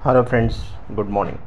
hello friends good morning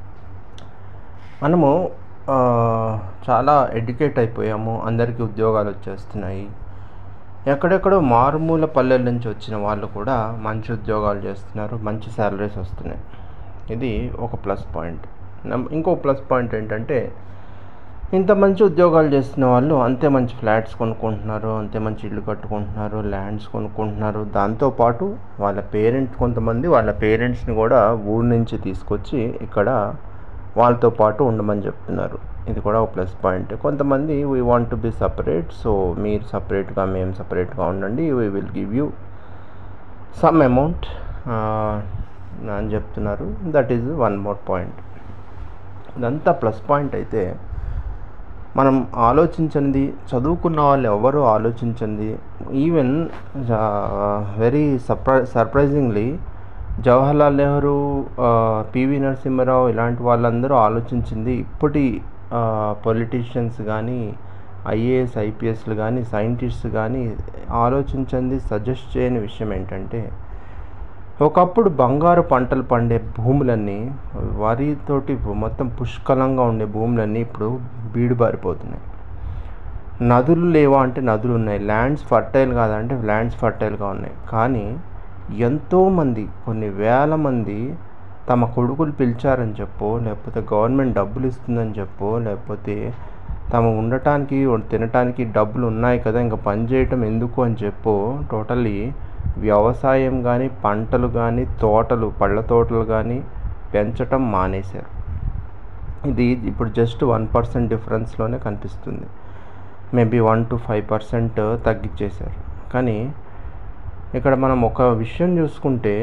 మనము ఆ, చాలా ఎడ్యుకేట్ అయిపోయాము అందరికీ ఉద్యోగాలు వచ్చేస్తున్నాయి ఎక్కడెక్కడో మారుమూల పల్లెల నుంచి వచ్చిన వాళ్ళు కూడా మంచి ఉద్యోగాలు చేస్తున్నారు మంచి శాలరీస్ వస్తున్నాయి ఇది ఒక ప్లస్ పాయింట్ నమ్- ఇంకో ప్లస్ పాయింట్ ఏంటంటే ఇంత మంచి ఉద్యోగాలు చేస్తున్న వాళ్ళు అంతే మంచి ఫ్లాట్స్ కొనుక్కుంటున్నారు అంతే మంచి ఇల్లు కట్టుకుంటున్నారు ల్యాండ్స్ కొనుక్కుంటున్నారు దాంతోపాటు వాళ్ళ పేరెంట్స్ కొంతమంది వాళ్ళ పేరెంట్స్ని కూడా ఊరి నుంచి తీసుకొచ్చి ఇక్కడ వాళ్ళతో పాటు ఉండమని చెప్తున్నారు ఇది కూడా ఒక ప్లస్ పాయింట్ కొంతమంది we want to be separate so మీరు సపరేట్గా మేము సపరేట్గా ఉండండి we will give you some amount అని చెప్తున్నారు that is one more point ఇదంతా ప్లస్ పాయింట్ అయితే మనం ఆలోచించనిది చదువుకున్న వాళ్ళు ఎవరు ఆలోచించింది even very sur surprisingly Jawaharlal Nehru P V Narasimha Rao ఇలాంటి వాళ్ళందరూ ఆలోచించింది ఇప్పటి పొలిటీషియన్స్ కానీ ఐఏఎస్ ఐపీఎస్లు కానీ సైంటిస్ట్స్ కానీ ఆలోచించింది సజెస్ట్ చేయని విషయం ఏంటంటే ఒకప్పుడు బంగారు పంటలు పండే భూములన్నీ వరితోటి మొత్తం పుష్కలంగా ఉండే భూములన్నీ ఇప్పుడు బీడుబారిపోతున్నాయి నదులు లేవా అంటే నదులు ఉన్నాయి ల్యాండ్స్ ఫర్టైల్ కాదంటే ల్యాండ్స్ ఫర్టైల్గా ఉన్నాయి కానీ ఎంతోమంది కొన్ని వేల మంది తమ కొడుకులు పిలిచారని చెప్పో లేకపోతే గవర్నమెంట్ డబ్బులు ఇస్తుందని చెప్పో లేకపోతే తమ ఉండటానికి తినటానికి డబ్బులు ఉన్నాయి కదా ఇంకా పని చేయటం ఎందుకు అని చెప్పో టోటల్లీ వ్యవసాయం కానీ పంటలు కానీ తోటలు పళ్ళ తోటలు కానీ పెంచటం మానేశారు ఇది ఇప్పుడు జస్ట్ వన్ పర్సెంట్ డిఫరెన్స్లోనే కనిపిస్తుంది maybe one two five percent తగ్గించేశారు కానీ ఇక్కడ మనం ఒక విషయం చూసుకుంటే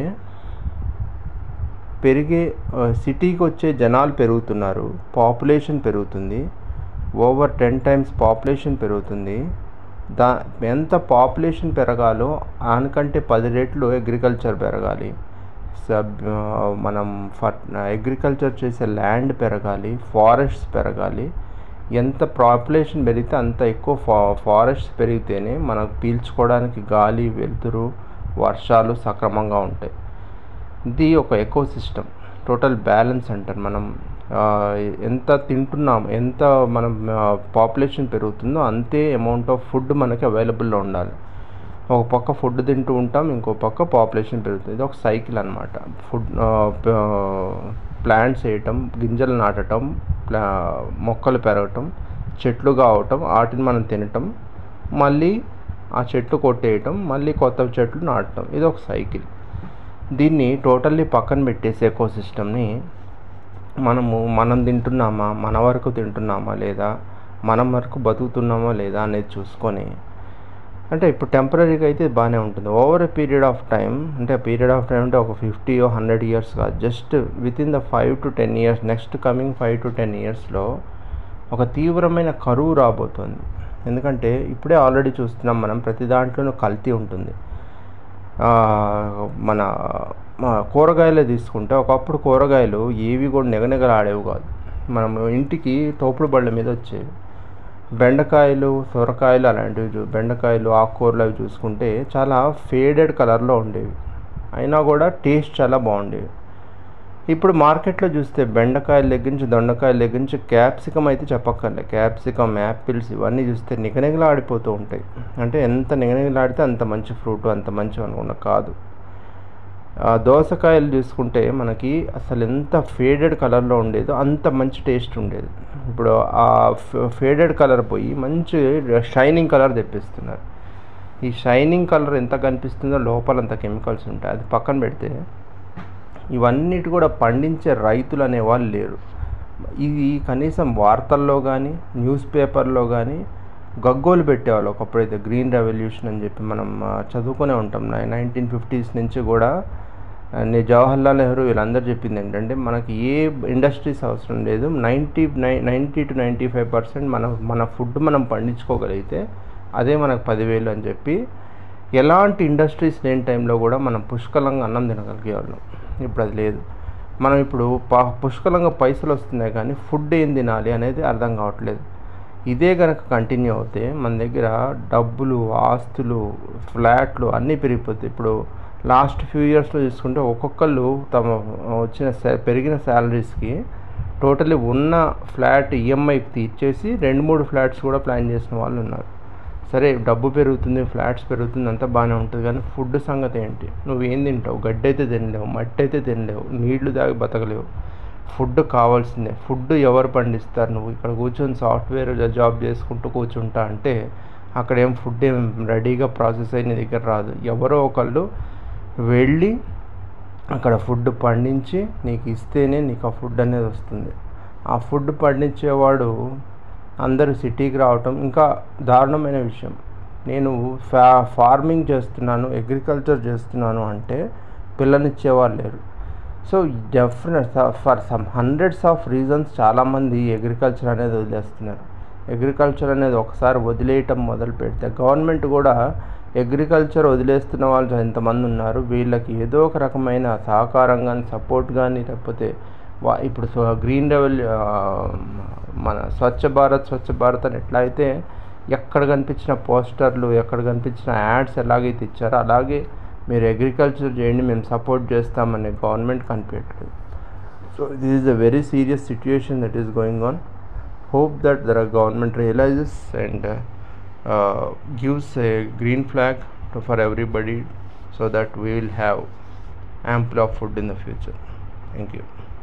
పెరిగే ఆ, సిటీకి వచ్చే జనాలు పెరుగుతున్నారు పాపులేషన్ పెరుగుతుంది ఓవర్ టెన్ టైమ్స్ పాపులేషన్ పెరుగుతుంది దా ఎంత పాపులేషన్ పెరగాలో దానికంటే పది రెట్లు అగ్రికల్చర్ పెరగాలి సబ్ ఆ, మనం ఫర్ అగ్రికల్చర్ చేసే ల్యాండ్ పెరగాలి ఫారెస్ట్స్ పెరగాలి ఎంత పాపులేషన్ పెరిగితే అంత ఎక్కువ ఫా ఫారెస్ట్స్ పెరిగితేనే మనకు పీల్చుకోవడానికి గాలి వెలుతురు వర్షాలు సక్రమంగా ఉంటాయి ఇది ఒక ఎకో సిస్టమ్ టోటల్ బ్యాలెన్స్ అంటారు మనం ఆ, ఎంత తింటున్నాం ఎంత మనం పాపులేషన్ పెరుగుతుందో అంతే అమౌంట్ ఆఫ్ ఫుడ్ మనకి అవైలబుల్లో ఉండాలి ఒక పక్క ఫుడ్ తింటూ ఉంటాం ఇంకో పక్క పాపులేషన్ పెరుగుతుంది ఇది ఒక సైకిల్ అనమాట ఫుడ్ ప్లాంట్స్ వేయటం గింజలు నాటటం ప్లా మొక్కలు పెరగటం చెట్లు కావటం వాటిని మనం తినటం మళ్ళీ ఆ చెట్లు కొట్టేయటం మళ్ళీ కొత్త చెట్లు నాటటం ఇది ఒక సైకిల్ దీన్ని టోటల్లీ పక్కన పెట్టేసి ఎకో సిస్టమ్ని మనము మనం తింటున్నామా మన వరకు తింటున్నామా లేదా మనం వరకు బతుకుతున్నామా లేదా అనేది చూసుకొని అంటే ఇప్పుడు టెంపరీగా అయితే ఇది బాగానే ఉంటుంది over a period of time అంటే పీరియడ్ ఆఫ్ టైం అంటే ఒక ఫిఫ్టీ హండ్రెడ్ ఇయర్స్ కాదు just with in the five to ten years next coming five to ten ఇయర్స్లో ఒక తీవ్రమైన కరువు రాబోతుంది ఎందుకంటే ఇప్పుడే ఆల్రెడీ చూస్తున్నాం మనం ప్రతి దాంట్లోనూ కల్తీ ఉంటుంది ఆ, మన మన కూరగాయలే తీసుకుంటే ఒకప్పుడు కూరగాయలు ఏవి కూడా నిగనిగలాడేవి కాదు మనం ఇంటికి తోపుడు బళ్ళ మీద వచ్చేవి బెండకాయలు సొరకాయలు అలాంటివి చూ బెండకాయలు ఆకుకూరలు అవి చూసుకుంటే చాలా ఫేడెడ్ కలర్లో ఉండేవి అయినా కూడా టేస్ట్ చాలా బాగుండేవి ఇప్పుడు మార్కెట్లో చూస్తే బెండకాయల దగ్గర నుంచి దొండకాయల దగ్గర నుంచి క్యాప్సికమ్ అయితే చెప్పక్కర్లే క్యాప్సికమ్ యాపిల్స్ ఇవన్నీ చూస్తే నిగనిగలాడిపోతూ ఉంటాయి అంటే ఎంత నిగనిగలాడితే అంత మంచి ఫ్రూట్ అంత మంచి అనుకున్నా కాదు ఆ దోసకాయలు చూసుకుంటే మనకి అసలు ఎంత ఫేడెడ్ కలర్లో ఉండేదో అంత మంచి టేస్ట్ ఉండేది ఇప్పుడు ఆ ఫేడెడ్ కలర్ పోయి మంచి షైనింగ్ కలర్ తెప్పిస్తున్నారు ఈ షైనింగ్ కలర్ ఎంత కనిపిస్తుందో లోపల అంత కెమికల్స్ ఉంటాయి అది పక్కన పెడితే ఇవన్నిటి కూడా పండించే రైతులు అనేవాళ్ళు లేరు ఇది కనీసం వార్తల్లో కానీ న్యూస్ పేపర్లో కానీ గగ్గోలు పెట్టేవాళ్ళు ఒకప్పుడైతే గ్రీన్ రెవల్యూషన్ అని చెప్పి మనం ఆ, చదువుకునే ఉంటాం నైన్టీన్ ఫిఫ్టీస్ నుంచి కూడా ఆ, నే- జవహర్లాల్ నెహ్రూ వీళ్ళందరూ చెప్పింది ఏంటంటే మనకి ఏ ఇండస్ట్రీస్ అవసరం లేదు ninety nine ninety two ninety five percent మన మన ఫుడ్ మనం పండించుకోగలిగితే అదే మనకు పదివేలు అని చెప్పి ఎలాంటి ఇండస్ట్రీస్ లేని టైంలో కూడా మనం పుష్కలంగా అన్నం తినగలిగేవాళ్ళం ఇప్పుడు అది లేదు మనం ఇప్పుడు పా పుష్కలంగా పైసలు వస్తున్నాయి కానీ ఫుడ్ ఏం తినాలి అనేది అర్థం కావట్లేదు ఇదే కనుక కంటిన్యూ అవుతే మన దగ్గర డబ్బులు ఆస్తులు ఫ్లాట్లు అన్నీ పెరిగిపోతాయి ఇప్పుడు లాస్ట్ ఫ్యూ ఇయర్స్లో చూసుకుంటే ఒక్కొక్కళ్ళు తమ వచ్చిన శా- పెరిగిన శాలరీస్కి టోటలీ ఉన్న ఫ్లాట్ ఈఎంఐకి తీర్చేసి రెండు మూడు ఫ్లాట్స్ కూడా ప్లాన్ చేసిన వాళ్ళు ఉన్నారు సరే డబ్బు పెరుగుతుంది ఫ్లాట్స్ పెరుగుతుంది అంతా బాగానే ఉంటుంది కానీ ఫుడ్ సంగతి ఏంటి నువ్వు ఏం తింటావు గడ్డి అయితే తినలేవు మట్టి అయితే తినలేవు నీళ్లు తాగి బతకలేవు ఫుడ్ కావాల్సిందే ఫుడ్ ఎవరు పండిస్తారు నువ్వు ఇక్కడ కూర్చొని సాఫ్ట్వేర్ జాబ్ చేసుకుంటూ కూర్చుంటా అంటే అక్కడ ఏం ఫుడ్ ఏం రెడీగా ప్రాసెస్ అయి నీ దగ్గర రాదు ఎవరో ఒకళ్ళు వెళ్ళి అక్కడ ఫుడ్ పండించి నీకు ఇస్తేనే నీకు ఆ ఫుడ్ అనేది వస్తుంది ఆ ఫుడ్ పండించేవాడు అందరూ సిటీకి రావటం ఇంకా దారుణమైన విషయం నేను ఫా ఫార్మింగ్ చేస్తున్నాను అగ్రికల్చర్ చేస్తున్నాను అంటే పిల్లనిచ్చేవాళ్ళు లేరు so definite for some hundreds of reasons చాలామంది అగ్రికల్చర్ అనేది వదిలేస్తున్నారు అగ్రికల్చర్ అనేది ఒకసారి వదిలేయటం మొదలు పెడితే గవర్నమెంట్ కూడా అగ్రికల్చర్ వదిలేస్తున్న వాళ్ళు ఎంతమంది ఉన్నారు వీళ్ళకి ఏదో ఒక రకమైన సహకారం కానీ సపోర్ట్ కానీ లేకపోతే వా ఇప్పుడు స్వ- గ్రీన్ రెవెల్ ఆ, మన స్వచ్ఛ భారత్ స్వచ్ఛ భారత్ అని ఎట్లా అయితే ఎక్కడ కనిపించిన పోస్టర్లు ఎక్కడ కనిపించిన యాడ్స్ ఎలాగైతే ఇచ్చారో అలాగే మీరు అగ్రికల్చర్ చేయండి మేము సపోర్ట్ చేస్తామని గవర్నమెంట్ కనిపించట్లేదు so this is a very serious situation that is going on hope that the government realizes and uh, uh, gives a green flag to, for everybody so that we will have ample of food in the future thank you